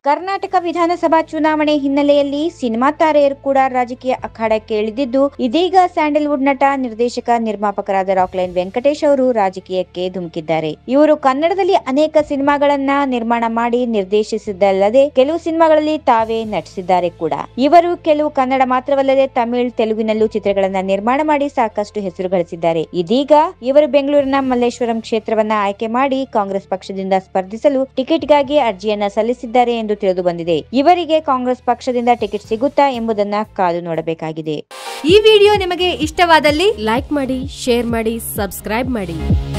ಕರ್ನಾಟಕ ವಿಧಾನಸಭಾ ಚುನಾವಣೆ ಹಿನ್ನೆಲೆಯಲ್ಲಿ ಸಿನಿಮಾ ತಾರೆಯರು ಕೂಡ ರಾಜಕೀಯ ಅಖಾಡಕ್ಕೆ ಇಳಿದಿದ್ದು ಇದೀಗ ಸ್ಯಾಂಡಲ್ವುಡ್ ನಟ ನಿರ್ದೇಶಕ ನಿರ್ಮಾಪಕರಾದ ರಾಕ್ಲೈನ್ ವೆಂಕಟೇಶ್ ಅವರು ರಾಜಕೀಯಕ್ಕೆ ಧುಮುಕಿದ್ದಾರೆ ಇವರು ಕನ್ನಡದಲ್ಲಿ ಅನೇಕ ಸಿನಿಮಾಗಳನ್ನ ನಿರ್ಮಾಣ ಮಾಡಿ ನಿರ್ದೇಶಿಸಿದ್ದಲ್ಲದೆ ಕೆಲವು ಸಿನಿಮಾಗಳಲ್ಲಿ ತಾವೇ ನಟಿಸಿದ್ದಾರೆ ಕೂಡ ಇವರು ಕೆಲವು ಕನ್ನಡ ಮಾತ್ರವಲ್ಲದೆ ತಮಿಳ್ ತೆಲುಗಿನಲ್ಲೂ ಚಿತ್ರಗಳನ್ನ ನಿರ್ಮಾಣ ಮಾಡಿ ಸಾಕಷ್ಟು ಹೆಸರು ಗಳಿಸಿದ್ದಾರೆ ಇದೀಗ ಇವರು ಬೆಂಗಳೂರಿನ ಮಲ್ಲೇಶ್ವರಂ ಕ್ಷೇತ್ರವನ್ನ ಆಯ್ಕೆ ಮಾಡಿ ಕಾಂಗ್ರೆಸ್ ಪಕ್ಷದಿಂದ ಸ್ಪರ್ಧಿಸಲು ಟಿಕೆಟ್ಗಾಗಿ ಅರ್ಜಿಯನ್ನ ಸಲ್ಲಿಸಿದ್ದಾರೆ ಎಂದು ತಿಳಿದು ಬಂದಿದೆ ಇವರಿಗೆ ಕಾಂಗ್ರೆಸ್ ಪಕ್ಷದಿಂದ ಟಿಕೆಟ್ ಸಿಗುತ್ತಾ ಎಂಬುದನ್ನ ಕಾದು ನೋಡಬೇಕಾಗಿದೆ ಈ ವಿಡಿಯೋ ನಿಮಗೆ ಇಷ್ಟವಾದಲ್ಲಿ ಲೈಕ್ ಮಾಡಿ ಶೇರ್ ಮಾಡಿ ಸಬ್ಸ್ಕ್ರೈಬ್ ಮಾಡಿ